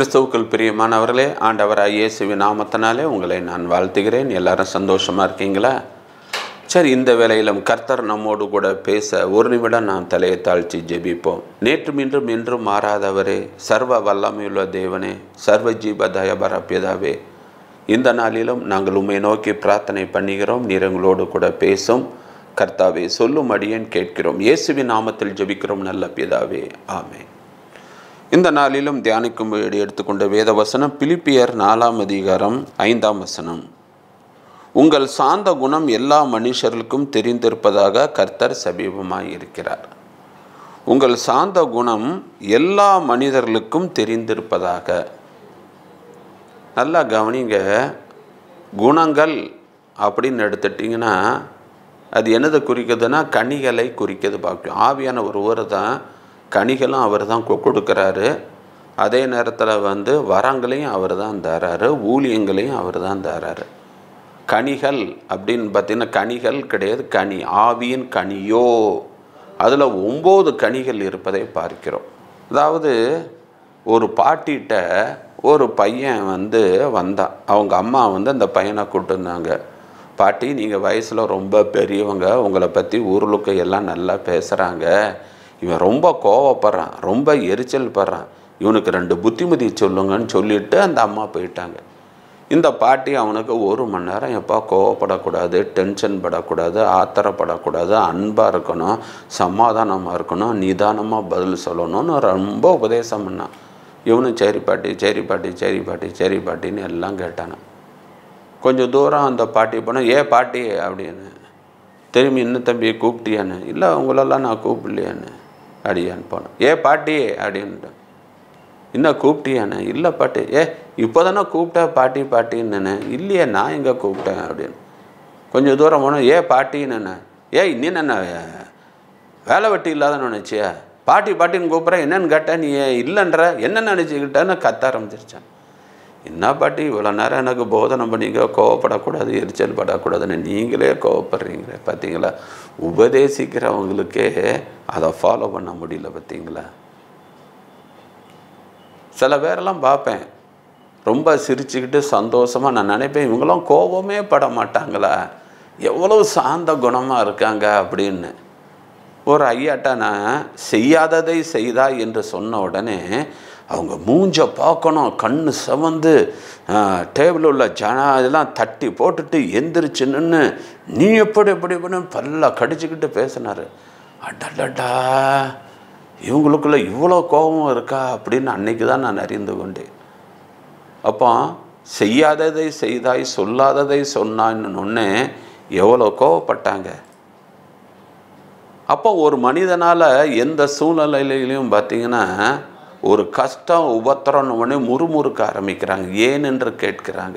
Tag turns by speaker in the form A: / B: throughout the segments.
A: கிறிஸ்துவுக்குள் பிரியமானவர்களே ஆண்டவராக இயேசுவின் நாமத்தினாலே உங்களை நான் வாழ்த்துகிறேன் எல்லாரும் சந்தோஷமாக இருக்கீங்களா சரி இந்த வேளையிலும் கர்த்தர் நம்மோடு கூட பேச ஒரு நிமிடம் நாம் தலையை தாழ்த்தி ஜெபிப்போம் நேற்றும் இன்றும் என்றும் மாறாதவரே சர்வ வல்லமையுள்ள தேவனே சர்வ ஜீவ தயபர பிதாவே இந்த நாளிலும் நாங்கள் உம்மை நோக்கி பிரார்த்தனை பண்ணுகிறோம் நீர் எங்களோடு கூட பேசும் கர்த்தாவே சொல்லும் அடியேன் கேட்கிறோம் இயேசுவின் நாமத்தில் ஜெபிக்கிறோம் நல்ல பிதாவே ஆமென் இந்த நாளிலும் தியானிக்கும்படி எடுத்துக்கொண்ட வேத வசனம் பிலிப்பியர் நாலாம் அதிகாரம் ஐந்தாம் வசனம் உங்கள் சாந்த குணம் எல்லா மனுஷர்களுக்கும் தெரிந்திருப்பதாக கர்த்தர் சமீபமாய் இருக்கிறார் உங்கள் சாந்த குணம் எல்லா மனிதர்களுக்கும் தெரிந்திருப்பதாக நல்லா கவனிங்க குணங்கள் அப்படின்னு எடுத்துட்டிங்கன்னா அது என்னதை குறிக்குதுன்னா கனிகளை குறிக்கிறது பார்க்கும் ஆவியான ஒருவர் தான் கனிகளும் அவர் தான் கொடுக்குறாரு அதே நேரத்தில் வந்து வரங்களையும் அவர் தான் தராரு ஊழியங்களையும் அவர் தான் தராரு கனிகள் அப்படின்னு பார்த்தீங்கன்னா கனிகள் கிடையாது கனி ஆவியின் கனியோ அதில் ஒம்பது கனிகள் இருப்பதை பார்க்கிறோம் அதாவது ஒரு பாட்டிகிட்ட ஒரு பையன் வந்து வந்தான் அவங்க அம்மா வந்து அந்த பையனை கூப்பிட்டுருந்தாங்க பாட்டி நீங்கள் வயசில் ரொம்ப பெரியவங்க உங்களை பற்றி ஊருளுக்கு எல்லாம் நல்லா பேசுகிறாங்க இவன் ரொம்ப கோவப்படுறான் ரொம்ப எரிச்சல் படுறான் இவனுக்கு ரெண்டு புத்திமதி சொல்லுங்கன்னு சொல்லிட்டு அந்த அம்மா போயிட்டாங்க இந்த பாட்டி அவனுக்கு ஒரு மணி நேரம் எப்போ கோவப்படக்கூடாது டென்ஷன் படக்கூடாது ஆத்திரப்படக்கூடாது அன்பாக இருக்கணும் சமாதானமாக இருக்கணும் நிதானமாக பதில் சொல்லணும்னு ரொம்ப உபதேசம் பண்ணான் இவனும் சரி பாட்டி சரி பாட்டி சரி பாட்டி சரி பாட்டின்னு எல்லாம் கேட்டானு கொஞ்சம் தூரம் அந்த பாட்டி போனால் ஏ பாட்டி அப்படின்னு திரும்பி இன்னும் தம்பி கூப்பிட்டியான்னு இல்லை உங்களெல்லாம் நான் கூப்பிடலையான்னு அடியான்னு போனேன் ஏ பாட்டி அப்படின்ட்டேன் இன்னும் கூப்பிட்டியாண்ணே இல்லை பாட்டி ஏ இப்போ தானே கூப்பிட்டா பாட்டி பாட்டின்னு இல்லையே நான் எங்கே கூப்பிட்டேன் அப்படின்னு கொஞ்சம் தூரம் போனோம் ஏ பாட்டின்னு ஏ இன்னும் என்ன வேலை வெட்டி இல்லாதன்னு நினச்சியா பாட்டி பாட்டின்னு கூப்பிட்றேன் என்னன்னு கேட்டேன் நீ இல்லைன்ற என்ன நினச்சிக்கிட்டேன்னு கத்த ஆரம்பிச்சிருச்சேன் என்ன பாட்டி இவ்வளோ நேரம் எனக்கு போதனை பண்ணிங்க கோவப்படக்கூடாது எரிச்சல் படக்கூடாதுன்னு நீங்களே கோவப்படுறீங்களே பார்த்தீங்களா உபதேசிக்கிறவங்களுக்கே அதை ஃபாலோ பண்ண முடியல பார்த்தீங்களா சில பேரெல்லாம் பார்ப்பேன் ரொம்ப சிரிச்சுக்கிட்டு சந்தோஷமாக நான் நினைப்பேன் இவங்களாம் கோபமே பட மாட்டாங்களா எவ்வளோ சாந்த குணமாக இருக்காங்க அப்படின்னு ஒரு ஐயாட்ட நான் செய்யாததை செய்தா என்று சொன்ன உடனே அவங்க மூஞ்ச பார்க்கணும் கண்ணு செவந்து டேபிள் உள்ள ஜன இதெல்லாம் தட்டி போட்டுட்டு எந்திரிச்சு நின்று நீ எப்படி எப்படி எப்படி பல்ல கடிச்சுக்கிட்டு பேசினார் அடடடா இவங்களுக்குள்ள இவ்வளோ கோபம் இருக்கா அப்படின்னு அன்னைக்கு தான் நான் அறிந்து கொண்டேன் அப்போ செய்யாததை செய்தாய் சொல்லாததை சொன்னான்னு ஒன்று எவ்வளோ கோவப்பட்டாங்க அப்போ ஒரு மனிதனால் எந்த சூழ்நிலையிலையும் பார்த்தீங்கன்னா ஒரு கஷ்டம் உபத்திரம்னு உடனே முறுமுறுக்க ஆரம்பிக்கிறாங்க ஏன் என்று கேட்கிறாங்க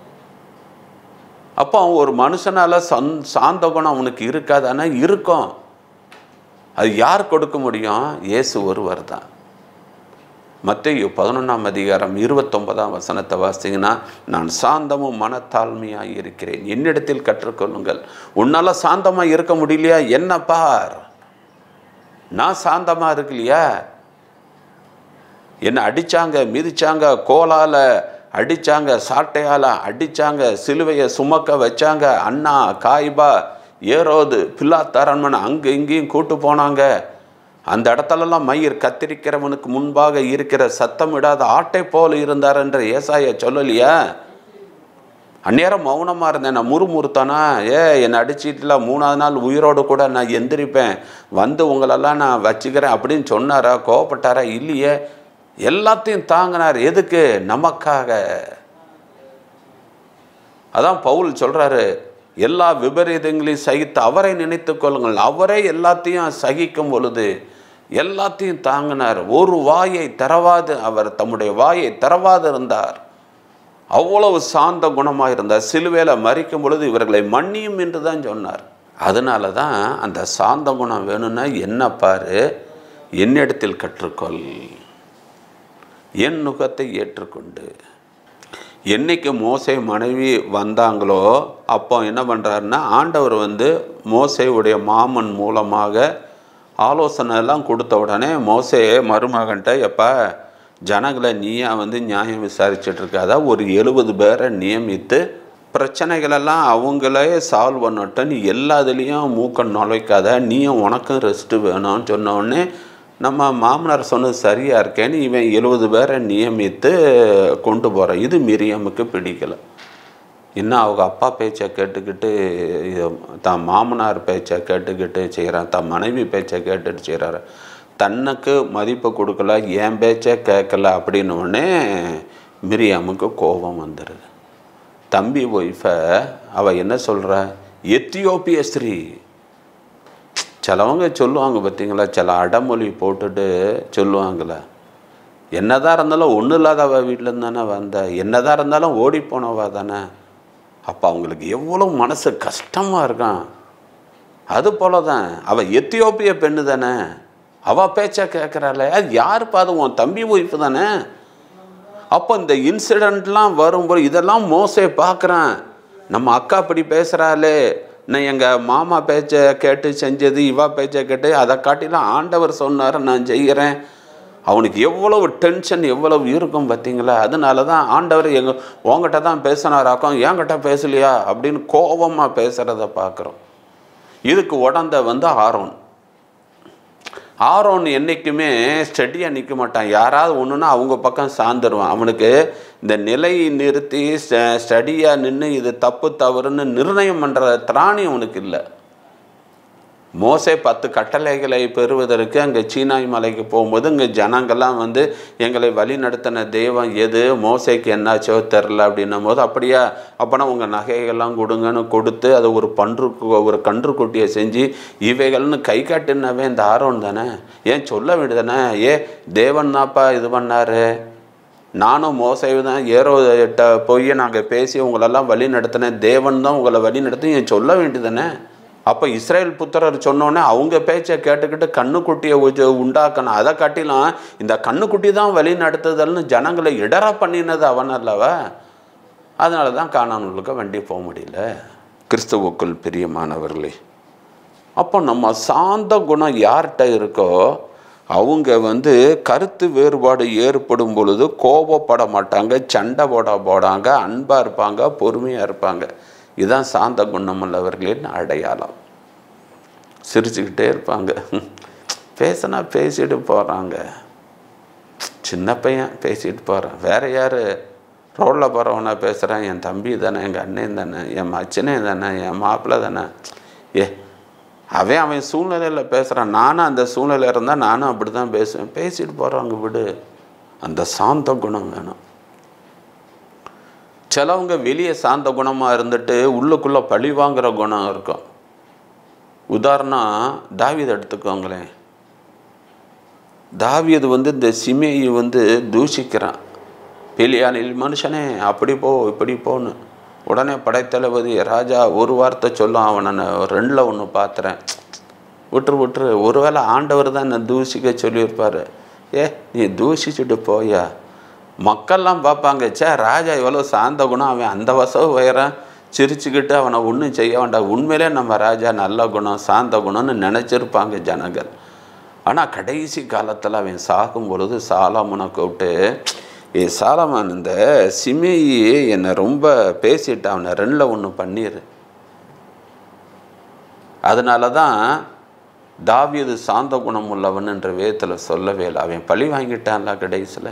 A: அப்போ ஒரு மனுஷனால் சந் சாந்த குணம் அவனுக்கு இருக்காதானா இருக்கும் அது யார் கொடுக்க முடியும் இயேசு ஒருவர் தான் மத்திய பதினொன்றாம் அதிகாரம் இருபத்தொன்பதாம் வசனத்தை வாசிங்கன்னா நான் சாந்தமும் மனத்தாழ்மையாக இருக்கிறேன் என்னிடத்தில் கற்றுக்கொள்ளுங்கள் உன்னால் சாந்தமாக இருக்க முடியலையா என்ன பார் நான் சாந்தமாக இருக்கலையா என்னை அடித்தாங்க மிதிச்சாங்க கோலால் அடித்தாங்க சாட்டையால் அடித்தாங்க சிலுவையை சுமக்க வச்சாங்க அண்ணா காய்பா ஏரோது பில்லாத்தரண்மனை அங்கே இங்கேயும் கூட்டு போனாங்க அந்த இடத்துலலாம் மயிர் கத்திரிக்கிறவனுக்கு முன்பாக இருக்கிற சத்தம் விடாத ஆட்டை போல் இருந்தார் என்ற ஏசாய சொல்லலையா அந்நேரம் மௌனமாக இருந்தேன் நான் முறுமுறுத்தானா ஏ என்னை அடிச்சிட்டுல மூணாவது நாள் உயிரோடு கூட நான் எந்திரிப்பேன் வந்து உங்களெல்லாம் நான் வச்சுக்கிறேன் அப்படின்னு சொன்னாரா கோவப்பட்டாரா இல்லையே எல்லாத்தையும் தாங்கினார் எதுக்கு நமக்காக அதான் பவுல் சொல்கிறாரு எல்லா விபரீதங்களையும் சகித்து அவரை நினைத்து கொள்ளுங்கள் அவரே எல்லாத்தையும் சகிக்கும் பொழுது எல்லாத்தையும் தாங்கினார் ஒரு வாயை திறவாது அவர் தம்முடைய வாயை திறவாது இருந்தார் அவ்வளவு சாந்த குணமாக இருந்தார் சிலுவையில் மறிக்கும் பொழுது இவர்களை மன்னியும் என்று தான் சொன்னார் அதனால தான் அந்த சாந்த குணம் வேணும்னா என்ன பாரு என்னிடத்தில் கற்றுக்கொள் என் நுகத்தை ஏற்றுக்கொண்டு என்னைக்கு மோசை மனைவி வந்தாங்களோ அப்போ என்ன பண்ணுறாருன்னா ஆண்டவர் வந்து மோசையுடைய மாமன் மூலமாக ஆலோசனை எல்லாம் கொடுத்த உடனே மோசே மருமகன்ட்ட எப்பா ஜனங்களை நீயா வந்து நியாயம் விசாரிச்சுட்டு இருக்காத ஒரு எழுபது பேரை நியமித்து பிரச்சனைகளெல்லாம் அவங்களே சால்வ் பண்ணட்டும் நீ எல்லாத்துலேயும் மூக்க நுழைக்காத நீயும் உனக்கும் ரெஸ்ட்டு வேணும்னு சொன்ன உடனே நம்ம மாமனார் சொன்னது சரியாக இருக்கேன்னு இவன் எழுபது பேரை நியமித்து கொண்டு போகிறான் இது மிரியமுக்கு பிடிக்கலை இன்னும் அவங்க அப்பா பேச்சை கேட்டுக்கிட்டு இது தான் மாமனார் பேச்சை கேட்டுக்கிட்டு செய்கிறான் தன் மனைவி பேச்சை கேட்டுட்டு செய்கிறாரு தன்னுக்கு மதிப்பு கொடுக்கல என் பேச்சை கேட்கல அப்படின்ன உடனே மிரியாமுக்கு கோபம் வந்துடுது தம்பி ஒய்ஃபை அவள் என்ன சொல்கிறா எத்தியோப்பிய ஸ்திரீ சிலவங்க சொல்லுவாங்க பார்த்தீங்களா சில அடமொழி போட்டுட்டு சொல்லுவாங்களே என்னதான் இருந்தாலும் ஒன்றும் இல்லாதவ வீட்டிலேருந்து தானே வந்த என்னதான் இருந்தாலும் ஓடி போனவா தானே அப்போ அவங்களுக்கு எவ்வளோ மனசு கஷ்டமாக இருக்கான் அது போல தான் அவள் எத்தியோப்பிய பெண்ணு தானே அவள் பேச்சா கேட்குறாளே அது யாருப்பா அது உன் தம்பி ஒய்ஃபு தானே அப்போ இந்த இன்சிடெண்ட்லாம் வரும்போது இதெல்லாம் மோசே பார்க்குறேன் நம்ம அக்கா அப்படி பேசுகிறாளே நான் எங்கள் மாமா பேச்சை கேட்டு செஞ்சது இவா பேச்சை கேட்டு அதை காட்டிலாம் ஆண்டவர் சொன்னார் நான் செய்கிறேன் அவனுக்கு எவ்வளவு டென்ஷன் எவ்வளவு இருக்கும் பார்த்தீங்களா அதனால தான் ஆண்டவர் எங்கள் உங்ககிட்ட தான் பேசினாராக்கும் என்கிட்ட பேசலையா அப்படின்னு கோபமாக பேசுகிறத பார்க்குறோம் இதுக்கு உடந்த வந்து ஆரோன் ஆரோன் என்றைக்குமே ஸ்டடியாக நிற்க மாட்டான் யாராவது ஒன்றுனா அவங்க பக்கம் சார்ந்துருவான் அவனுக்கு இந்த நிலையை நிறுத்தி ஸ்டடியாக நின்று இது தப்பு தவறுன்னு நிர்ணயம் பண்ணுற திராணி அவனுக்கு இல்லை மோசே பத்து கட்டளைகளை பெறுவதற்கு அங்கே சீனாய் மலைக்கு போகும்போது இங்கே ஜனங்கள்லாம் வந்து எங்களை வழி நடத்தின தெய்வம் எது மோசைக்கு என்னாச்சோ தெரில அப்படின்னும் போது அப்படியா அப்போனா உங்கள் நகைகள்லாம் கொடுங்கன்னு கொடுத்து அதை ஒரு பன்று ஒரு கன்றுக்குட்டியை செஞ்சு இவைகள்னு கை காட்டினவே இந்த ஆரோன் தானே ஏன் சொல்ல வேண்டியதானே ஏ தேவன் தான்ப்பா இது பண்ணாரு நானும் மோசை தான் ஏரோ போய் நாங்கள் பேசி உங்களெல்லாம் வழி நடத்தினேன் தேவன் தான் உங்களை வழி நடத்தி ஏன் சொல்ல வேண்டியதானே அப்போ இஸ்ரேல் புத்திரர் சொன்னோன்னே அவங்க பேச்சை கேட்டுக்கிட்டு கண்ணுக்குட்டியை உஜ- உண்டாக்கணும் அதை காட்டிலும் இந்த கண்ணுக்குட்டி தான் வழி நடத்துதல்னு ஜனங்களை இடற பண்ணினது அவன் அல்லவா அதனால தான் காணானூலுக்கு வண்டி போக முடியல கிறிஸ்துவுக்குள் பிரியமானவர்களே அப்போ நம்ம சாந்த குணம் யார்கிட்ட இருக்கோ அவங்க வந்து கருத்து வேறுபாடு ஏற்படும் பொழுது கோபப்பட மாட்டாங்க சண்டை போட போடாங்க அன்பாக இருப்பாங்க பொறுமையாக இருப்பாங்க இதுதான் சாந்த குணமுள்ளவர்களின் அடையாளம் சிரிச்சுக்கிட்டே இருப்பாங்க பேசினா பேசிட்டு போகிறாங்க சின்ன பையன் பேசிட்டு போகிறான் வேற யார் ரோட்டில் போகிறவனா பேசுகிறான் என் தம்பி தானே எங்கள் அண்ணன் தானே என் மச்சனே தானே என் மாப்பிள்ளை தானே ஏ அவன் அவன் சூழ்நிலையில் பேசுகிறான் நானும் அந்த சூழ்நிலை இருந்தால் நானும் அப்படி தான் பேசுவேன் பேசிட்டு போகிறாங்க விடு அந்த சாந்த குணம் வேணும் சிலவங்க வெளியே சாந்த குணமாக இருந்துட்டு உள்ளுக்குள்ளே பழி வாங்குற குணம் இருக்கும் உதாரணம் தாவீதை எடுத்துக்கோங்களேன் தாவீது வந்து இந்த சிமையை வந்து தூஷிக்கிறான் பெலியானில் மனுஷனே அப்படி போ இப்படி போன்னு உடனே படைத்தளபதி ராஜா ஒரு வார்த்தை சொல்லும் அவனை நான் ரெண்டில் ஒன்று பார்த்துறேன் விட்டுரு விட்டுரு ஒருவேளை ஆண்டவர் தான் என்னை தூஷிக்க சொல்லியிருப்பார் ஏ நீ தூஷிச்சுட்டு போயா மக்கள்லாம் பார்ப்பாங்க ச்சே ராஜா எவ்வளோ சாந்த குணம் அவன் அந்த வசவு உயரம் சிரிச்சுக்கிட்டு அவனை ஒன்றும் செய்ய வேண்டாம் உண்மையிலே நம்ம ராஜா நல்ல குணம் சாந்த குணம்னு நினச்சிருப்பாங்க ஜனங்கள் ஆனால் கடைசி காலத்தில் அவன் சாகும் பொழுது சாலமுனை கூப்பிட்டு ஏ சாலமான் இந்த சிமேயி என்னை ரொம்ப பேசிட்டு அவனை ரெண்டில் ஒன்று பண்ணிடு அதனால தான் தாவீது சாந்த குணம் உள்ளவன் என்ற வேதத்தில் சொல்லவே இல்லை அவன் பழி வாங்கிட்டான்ல கடைசியில்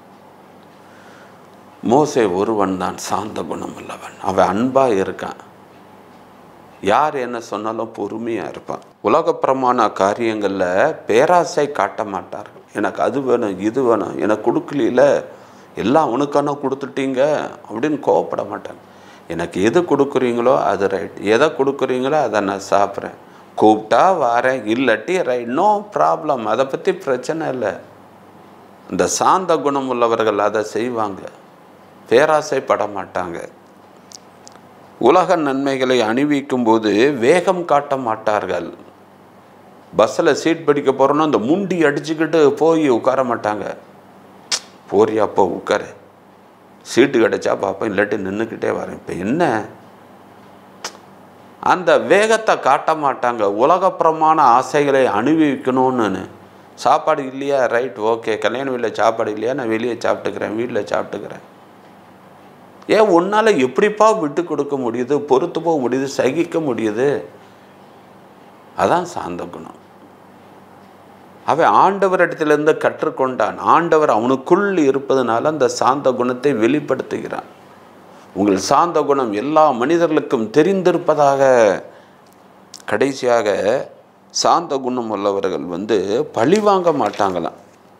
A: மோசே ஒருவன் தான் சாந்த குணம் உள்ளவன் அவன் அன்பாக இருக்கான் யார் என்ன சொன்னாலும் பொறுமையாக இருப்பான் உலகப்பிரமாண காரியங்களில் பேராசை காட்ட மாட்டார்கள் எனக்கு அது வேணும் இது வேணும் எனக்கு கொடுக்கல எல்லாம் உனக்கான கொடுத்துட்டீங்க அப்படின்னு கோவப்பட மாட்டாங்க எனக்கு எது கொடுக்குறீங்களோ அது ரைட் எதை கொடுக்குறீங்களோ அதை நான் சாப்பிட்றேன் கூப்பிட்டா வாரேன் இல்லாட்டி ரைட் நோ ப்ராப்ளம் அதை பற்றி பிரச்சனை இல்லை இந்த சாந்த குணம் உள்ளவர்கள் அதை செய்வாங்க பேராசைப்பட மாட்டாங்க உலக நன்மைகளை அணிவிக்கும் போது வேகம் காட்ட மாட்டார்கள் பஸ்ஸில் சீட் படிக்க போகிறோன்னா அந்த முண்டி அடிச்சுக்கிட்டு போய் உட்கார மாட்டாங்க போறியா அப்போ உட்காரு சீட்டு கிடைச்சா பார்ப்பேன் இல்லாட்டி நின்றுக்கிட்டே வரேன் இப்போ என்ன அந்த வேகத்தை காட்ட மாட்டாங்க உலகப்புறமான ஆசைகளை அனுபவிக்கணும்னு சாப்பாடு இல்லையா ரைட் ஓகே கல்யாண வீட்டில் சாப்பாடு இல்லையா நான் வெளியே சாப்பிட்டுக்கிறேன் வீட்டில் சாப்பிட்டுக்கிறேன் ஏன் உன்னால் எப்படிப்பா விட்டு கொடுக்க முடியுது பொறுத்து போக முடியுது சகிக்க முடியுது அதான் சாந்த குணம் அவன் ஆண்டவரிடத்திலிருந்து கற்றுக்கொண்டான் ஆண்டவர் அவனுக்குள் இருப்பதனால அந்த சாந்த குணத்தை வெளிப்படுத்துகிறான் உங்கள் சாந்த குணம் எல்லா மனிதர்களுக்கும் தெரிந்திருப்பதாக கடைசியாக சாந்த குணம் உள்ளவர்கள் வந்து பழி வாங்க மாட்டாங்களாம்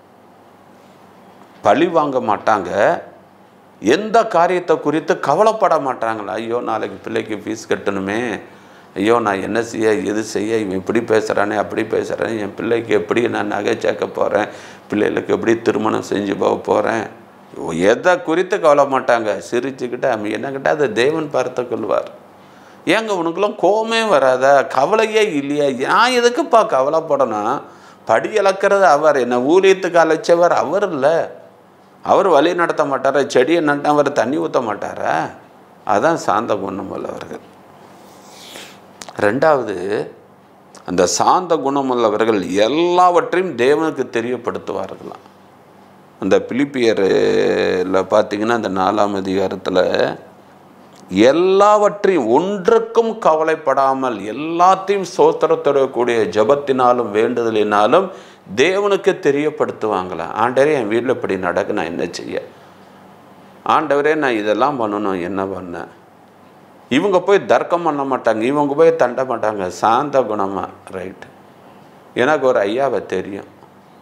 A: பழி வாங்க மாட்டாங்க எந்த காரியத்தை குறித்து கவலைப்பட மாட்டாங்களா ஐயோ நாளைக்கு பிள்ளைக்கு ஃபீஸ் கட்டணுமே ஐயோ நான் என்ன செய்ய எது செய்ய இவன் இப்படி பேசுகிறானே அப்படி பேசுகிறேன் என் பிள்ளைக்கு எப்படி நான் நகை சேர்க்க போகிறேன் பிள்ளைகளுக்கு எப்படி திருமணம் செஞ்சு போக போகிறேன் எதை குறித்து கவலை மாட்டாங்க சிரிச்சுக்கிட்டு அவன் என்னக்கிட்ட அதை தேவன் பார்த்து கொள்வார் ஏங்க உனக்குலாம் கோவமே வராத கவலையே இல்லையா நான் எதுக்குப்பா கவலைப்படணும் படி இழக்கிறது அவர் என்ன ஊழியத்துக்கு அழைச்சவர் அவர் இல்லை அவர் வழி நடத்த மாட்டாரா செடியை நட்ட அவர் தண்ணி ஊற்ற மாட்டாரா அதான் சாந்த குணம் உள்ளவர்கள் ரெண்டாவது அந்த சாந்த குணமுள்ளவர்கள் எல்லாவற்றையும் தேவனுக்கு தெரியப்படுத்துவார்களாம் அந்த பிலிப்பியரில் பார்த்தீங்கன்னா அந்த நாலாம் அதிகாரத்தில் எல்லாவற்றையும் ஒன்றுக்கும் கவலைப்படாமல் எல்லாத்தையும் சோத்திரத்தோட கூடிய ஜபத்தினாலும் வேண்டுதலினாலும் தேவனுக்கு தெரியப்படுத்துவாங்களாம் ஆண்டவரே என் வீட்டில் இப்படி நடக்கு நான் என்ன செய்ய ஆண்டவரே நான் இதெல்லாம் பண்ணணும் என்ன பண்ணேன் இவங்க போய் தர்க்கம் பண்ண மாட்டாங்க இவங்க போய் தண்ட மாட்டாங்க சாந்த குணமாக ரைட் எனக்கு ஒரு ஐயாவை தெரியும்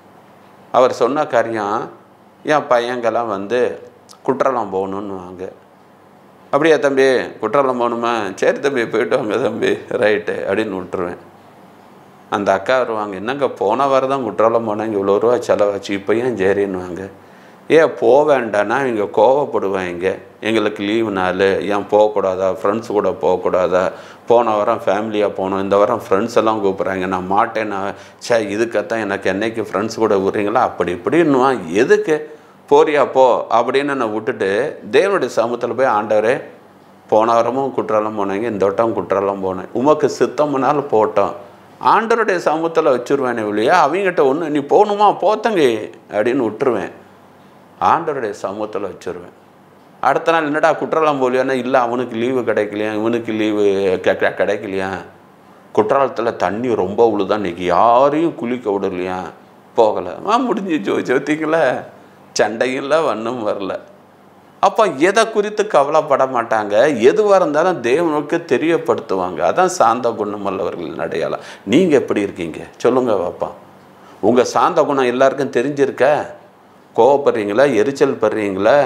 A: அவர் சொன்ன காரியம் என் பையங்கெல்லாம் வந்து குற்றாலம் போகணுன்னு வாங்க அப்படியா தம்பி குற்றாலம் போகணுமா சரி தம்பி போயிட்டு வாங்க தம்பி ரைட்டு அப்படின்னு விட்டுருவேன் அந்த அக்கா வருவாங்க என்னங்க போன வாரம் தான் குற்றாலம் போனாங்க இவ்வளோ ரூபா செலவாச்சு இப்போ ஏன் சரின்னுவாங்க ஏன் போக வேண்டாம்னா இவங்க கோவப்படுவாங்க எங்களுக்கு லீவு நாள் ஏன் போகக்கூடாதா ஃப்ரெண்ட்ஸ் கூட போகக்கூடாதா போன வாரம் ஃபேமிலியாக போகணும் இந்த வாரம் ஃப்ரெண்ட்ஸ் எல்லாம் கூப்பிட்றாங்க நான் மாட்டேன் நான் சே இதுக்கத்தான் எனக்கு என்னைக்கு ஃப்ரெண்ட்ஸ் கூட விட்றீங்களா அப்படி இப்படின்னுவான் எதுக்கு போறியா போ அப்படின்னு நான் விட்டுட்டு தேவனுடைய சமூகத்தில் போய் ஆண்டவரே போன வாரமும் குற்றாலம் போனாங்க இந்த வட்டம் குற்றாலம் போனேன் உமக்கு சித்தம்னாலும் போட்டோம் ஆண்டவருடைய சமூகத்தில் வச்சுருவேனே இல்லையா அவங்ககிட்ட ஒன்று நீ போகணுமா போத்தங்க அப்படின்னு விட்டுருவேன் ஆண்டவருடைய சமூகத்தில் வச்சுருவேன் அடுத்த நாள் என்னடா குற்றாலம் போலியானா இல்லை அவனுக்கு லீவு கிடைக்கலையா இவனுக்கு லீவு கிடைக்கலையா குற்றாலத்தில் தண்ணி ரொம்ப உழுதான் இன்றைக்கி யாரையும் குளிக்க விடலையா போகலை ஆ முடிஞ்சிச்சு ஜோதிக்கல சண்டையும் இல்லை வண்ணும் வரல அப்போ எதை குறித்து கவலைப்பட மாட்டாங்க எதுவாக இருந்தாலும் தேவனுக்கு தெரியப்படுத்துவாங்க அதான் சாந்த குணம் உள்ளவர்களின் அடையாளம் நீங்கள் எப்படி இருக்கீங்க சொல்லுங்க பாப்பா உங்கள் சாந்த குணம் எல்லாருக்கும் தெரிஞ்சிருக்க கோவப்படுறீங்களா எரிச்சல் படுறீங்களா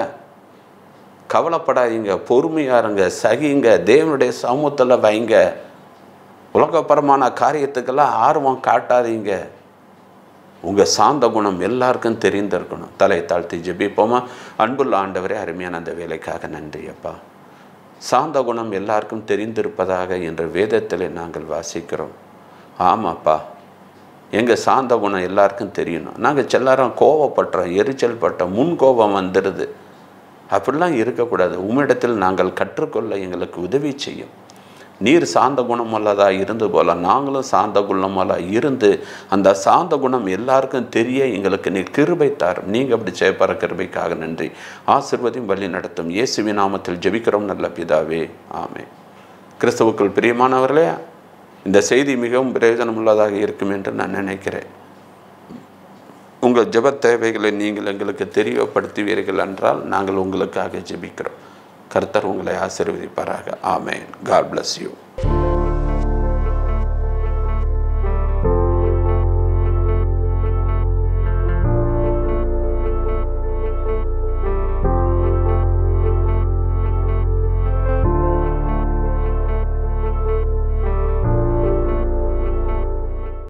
A: கவலைப்படாதீங்க பொறுமையாக இருங்க சகிங்க தேவனுடைய சமூகத்தில் வைங்க உலகப்பரமான காரியத்துக்கெல்லாம் ஆர்வம் காட்டாதீங்க உங்கள் சாந்த குணம் எல்லாருக்கும் தெரிந்திருக்கணும் தலை தாழ்த்தி ஜெபிப்போமா அன்புள்ள ஆண்டவரே அருமையான அந்த வேலைக்காக நன்றி அப்பா சாந்த குணம் எல்லாருக்கும் தெரிந்திருப்பதாக என்ற வேதத்தில் நாங்கள் வாசிக்கிறோம் ஆமாப்பா எங்கள் சாந்த குணம் எல்லாருக்கும் தெரியணும் நாங்கள் செல்லாரம் கோவப்படுறோம் எரிச்சல் பட்டோம் முன் கோபம் வந்துடுது அப்படிலாம் இருக்கக்கூடாது உம்மிடத்தில் நாங்கள் கற்றுக்கொள்ள எங்களுக்கு உதவி செய்யும் நீர் சாந்த குணமுள்ளதாக இருந்து போல நாங்களும் சாந்த குணமுள்ள இருந்து அந்த சாந்த குணம் எல்லாருக்கும் தெரிய எங்களுக்கு நீர் கிருபை தாரும் நீங்கள் அப்படி செய்யப்படுற கிருபைக்காக நன்றி ஆசிர்வதியும் வழி நடத்தும் இயேசுவி நாமத்தில் ஜெபிக்கிறோம் நல்ல பிதாவே ஆமே கிறிஸ்தவுக்குள் பிரியமானவர்களே இந்த செய்தி மிகவும் பிரயோஜனமுள்ளதாக இருக்கும் என்று நான் நினைக்கிறேன் உங்கள் ஜெப தேவைகளை நீங்கள் எங்களுக்கு தெரியப்படுத்துவீர்கள் என்றால் நாங்கள் உங்களுக்காக ஜெபிக்கிறோம் கர்த்தர் உங்களை ஆசீர்வதிப்பாராக ஆமேன் காட் bless யூ